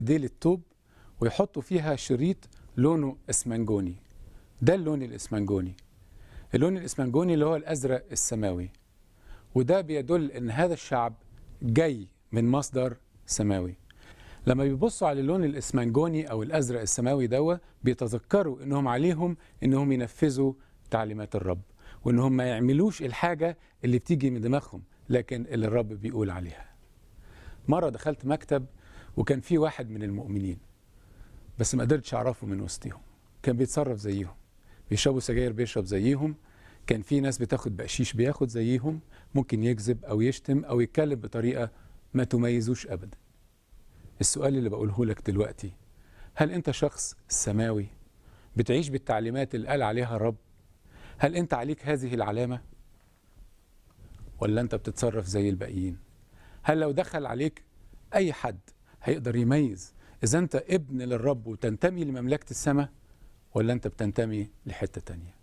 ديل الطوب ويحطوا فيها شريط لونه اسمنجوني ده اللون الاسمنجوني اللون الاسمنجوني اللي هو الازرق السماوي وده بيدل ان هذا الشعب جاي من مصدر سماوي لما بيبصوا على اللون الاسمنجوني او الازرق السماوي دوا بيتذكروا انهم عليهم انهم ينفذوا تعليمات الرب وانهم ما يعملوش الحاجه اللي بتيجي من دماغهم لكن اللي الرب بيقول عليها مره دخلت مكتب وكان في واحد من المؤمنين بس ما قدرتش اعرفه من وسطهم كان بيتصرف زيهم بيشربوا سجاير بيشرب زيهم كان في ناس بتاخد بقشيش بياخد زيهم ممكن يكذب او يشتم او يتكلم بطريقه ما تميزوش ابدا السؤال اللي بقوله لك دلوقتي هل انت شخص سماوي بتعيش بالتعليمات اللي قال عليها الرب هل انت عليك هذه العلامه ولا انت بتتصرف زي الباقيين هل لو دخل عليك اي حد هيقدر يميز اذا انت ابن للرب وتنتمي لمملكه السماء ولا انت بتنتمي لحته تانيه